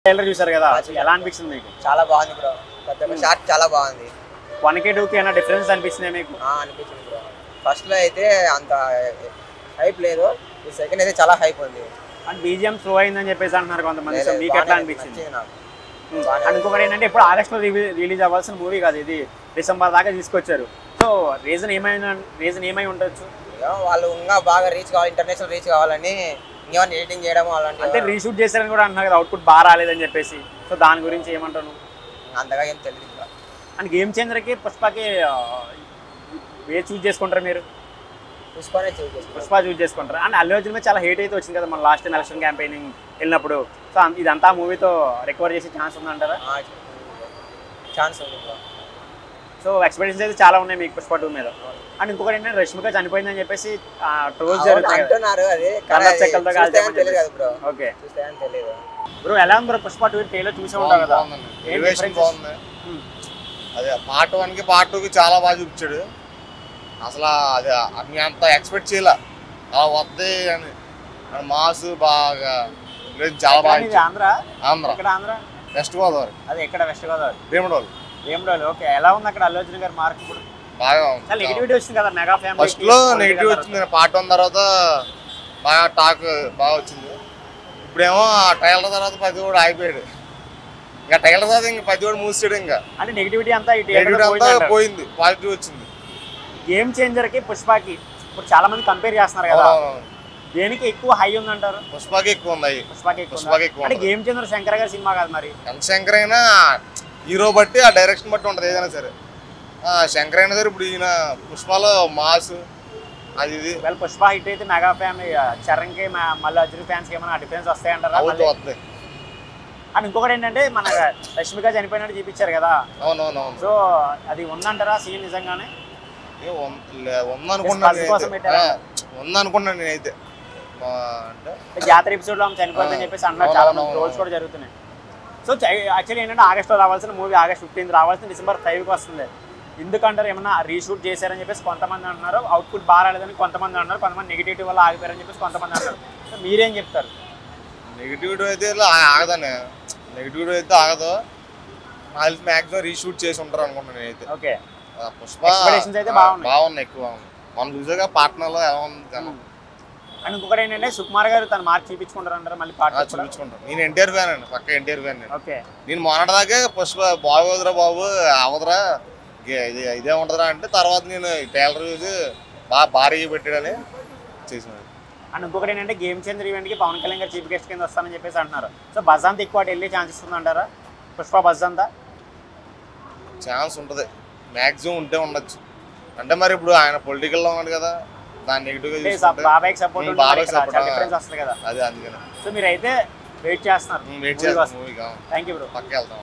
Trailer చూసారు కదా ఎలా అనిపించింది మీకు చాలా బాగుంది బ్రో పెద్ద షార్ట్ చాలా బాగుంది వన్ కే టూ కి ఏమైనా డిఫరెన్స్ అనిపిస్తుంది మీకు ఆ, అనిపించింది బ్రో ఫస్ట్ లో అయితే అంత హైప్ లేదు ఈ సెకండ్ అయితే చాలా హైప్ ఉంది అండ్ బీజిఎం స్లో అయిందని చెప్పేసి అంటున్నారు కొంతమంది సో లేదు, మీకు ఎట్లా బాగానే అనిపించింది నచ్చింది నాకు ఉమ్. బాగానే అండ్ ఇంకొకటి ఏంటంటే ఇప్పుడు ఆగస్ట్ లో రిలీజ్ అవ్వాల్సిన మూవీ కాదు ఇది డిసెంబర్ దాకా తీసుకొచ్చారు సో రీజన్ ఏమై రీజన్ ఏమై ఉండొచ్చు ఏమో వాళ్ళు ఇంకా బాగా రీచ్ కావాలి ఇంటర్నేషనల్ రీచ్ కావాలని ఇంకేమైనా ఎడిటింగ్ చేయడం అలాంటి అంటే రీషూట్ చేశారని కూడా అంటున్నారు కదా అవుట్పుట్ బాగా రాలేదని చెప్పేసి సో దాని గురించి ఏమంటాను అంతగా ఏం తెలియదు ఇంకా అండ్ గేమ్ చేంజర్కి పుష్పకి ఆ, ఏ చూస్ చేసుకుంటారు మీరు పుష్పనే చూస్ చేసుకో పుష్ప చూస్ చేసుకుంటారు అండ్ అల్లు అర్జున్ మీద చాలా హేట్ అయితే వచ్చింది కదా మన లాస్ట్ టైం ఎలక్షన్ క్యాంపెయినింగ్ వెళ్ళినప్పుడు సో అం- ఇదంతా మూవీతో రికవర్ చేసే ఛాన్స్ ఉందంటారా ఛాన్స్ ఉంది బ్రో సో ఎక్స్పెక్టేషన్స్ అయితే చాలా ఉన్నాయి మీకు పుష్ప టూ మీద అండ్ ఇంకొకటి ఏంటంటే రష్మిక చనిపోయిందని చెప్పేసి ట్రోల్స్ అవును, జరుగుతాయి కదా అంటున్నారు అది కానీ కళ్ళ అది చెక్కలతో చూస్తే కాల్చామని అని తెలియదు కదా బ్రో ఓకే చూస్తే అని తెలియదు బ్రో ఎలా ఉంది బ్రో పుష్ప టూ ట్రైలర్ చూసే ఉంటావు కదా బాగుందండి ఏం ఎలివేషన్ differences? బాగుంది ఉమ్. అదే పార్ట్ వన్ కి పార్ట్ టూ కి చాలా బాగా చూపించాడు అసలు అది అన్ని అంత ఎక్స్పెక్ట్ చేయలే అలా వద్దే అని అని మాస్ బాగా లేదు చాలా బాగా ఇది ఇచ్చాడు. ఆంధ్ర ఆంధ్ర ఎక్కడ ఆంధ్ర వెస్ట్ గోదావరి అది ఎక్కడ వెస్ట్ గోదావరి భీమడోలు ఏమిటో ఓకే ఎలా ఉంది అక్కడ అల్లు అర్జున్ గారి మార్క్ ఇప్పుడు బాగా చాలా నెగిటివిటీ వచ్చింది కదా మెగా ఫ్యామిలీ ఫస్ట్ లో నెగిటివ్ వచ్చింది పార్ట్ వన్ తర్వాత బాగా టాక్ బాగా వచ్చింది ఇప్పుడేమో ఆ ట్రైలర్ తర్వాత పది కూడా ఆగిపోయాడు ఇంకా ట్రైలర్ తర్వాత ఇంకా పది కూడా మూసాడు ఇంకా అంటే నెగిటివిటీ అంతా ఈ నెగిటివ్ అంతా థియేటర్ పోయింది పాజిటివ్ వచ్చింది గేమ్ చేంజర్ కి పుష్పకి ఇప్పుడు చాలా మంది కంపేర్ చేస్తున్నారు కదా అవునవును. దేనికి ఎక్కువ హై ఉందంటారు పుష్పకి ఎక్కువ ఉంది అవి పుష్పకి ఎక్కువ పుష్పకి ఉందా? ఎక్కువ అంటే ఉంటుంది. గేమ్ చేంజర్ శంకర్ గారి సినిమా కాదు మరి ఎంత శంకర్ అయినా హీరో బట్టి ఆ డైరెక్షన్ బట్టి ఉంటుంది ఏదైనా సరే ఆ, శంకర్ అయినా సరే ఇప్పుడు ఈయన పుష్పలో మాస్ అది ఇది ఒకవేళ పుష్ప హిట్ అయితే మెగా ఫ్యామిలీ చరణ్ కి మా- మళ్ళీ అర్జున్ ఫ్యాన్స్ కి ఏమైనా డిఫరెన్స్ వస్తాయంటారా అవుతూ మళ్ళీ? వస్తుంది అండ్ ఇంకొకటి ఏంటంటే మన రష్మిక చనిపోయినట్టు చూపించారు కదా అవునవునవును సో అది ఉందంటారా సీన్ నిజంగానే ఏ ఉన్- లే- ఉందనుకున్నాను Buzz కోసం నేనైతే. పెట్టారా? ఆ, ఉందనుకున్నాను నేనైతే ఆ, అంటే అంటే జాతర ఎపిసోడ్ లో ఆమె చనిపోయిందని ఆ, చెప్పేసి అన్నారు చాలా మంది అవునవును, ట్రోల్స్ కూడా జరుగుతున్నాయి సో యాక్చువల్లీ ఏంటంటే ఆగస్ట్లో రావాల్సిన మూవీ ఆగస్ట్ ఫిఫ్టీన్త్ రావాల్సిన డిసెంబర్ ఫైవ్కి వస్తుంది ఎందుకంటారు ఏమన్నా రీషూట్ చేశారని చెప్పేసి కొంతమంది అంటున్నారు అవుట్పుట్ బాగా రాలేదని కొంతమంది అంటున్నారు కొంతమంది నెగిటివిటీ వల్ల ఆగిపోయారని చెప్పేసి కొంతమంది అంటారు సో మీరేం చెప్తారు నెగిటివిటీ అయితే ఇలా ఆగదనే నెగిటివిటీ అయితే ఆగదు నాకు మ్యాక్సిమం రీషూట్ చేసి ఉంటారు అనుకుంటున్నాను నేనైతే ఓకే ఆ, పుష్ప Expectations అయితే ఆ, బాగున్నాయి. బాగున్నాయి ఎక్కువ మనం చూసాక పాట్నాలో ఎలా ఉంది జనం. అండ్ ఇంకొకటి ఏంటంటే సుకుమార్ గారు తన మార్క్ చూపించుకుంటారు అంటారు మళ్ళీ ఆ, పాట చూపించుకుంటాను నేను ఎన్టీఆర్ ఫ్యాన్ అండి పక్క ఎన్టీఆర్ ఫ్యాన్ నేను ఓకే నేను మొన్నటిదాకే పుష్ప బాగోదురా బాబు అవదురా ఇగే- ఇది ఇదే ఉంటుందిరా అంటే తర్వాత నేను టైలర్ చూసి బాగా భారీగా పెట్టాడని చేసిన అండ్ ఇంకొకటి ఏంటంటే గేమ్ చేంజర్ ఈవెంట్కి పవన్ కళ్యాణ్ గారు చీఫ్ గెస్ట్ కింద వస్తానని చెప్పేసి అంటున్నారు సో బజ్ అంతా ఎక్కువ అటు వెళ్ళే ఛాన్సెస్ ఉందంటారా పుష్ప బజ్ అంతా ఛాన్స్ ఉంటుంది మ్యాక్సిమం ఉంటే ఉండొచ్చు అంటే మరి ఇప్పుడు ఆయన పొలిటికల్లో ఉన్నాడు కదా దాన్ని నెగిటివ్గా అంటే చూసుకుంటే బాబాయ్కి సపోర్ట్ ఉమ్, ఉంటుంది బాబాయ్కి ఇక్కడ support, చాలా ఆ. డిఫరెన్స్ వస్తుంది కదా అదే అందుకని సో మీరైతే వెయిట్ చేస్తున్నారు వెయిట్ Movie చేస్తాం కోసం. మూవీగా థ్యాంక్ యూ బ్రో పక్క వెళ్తాం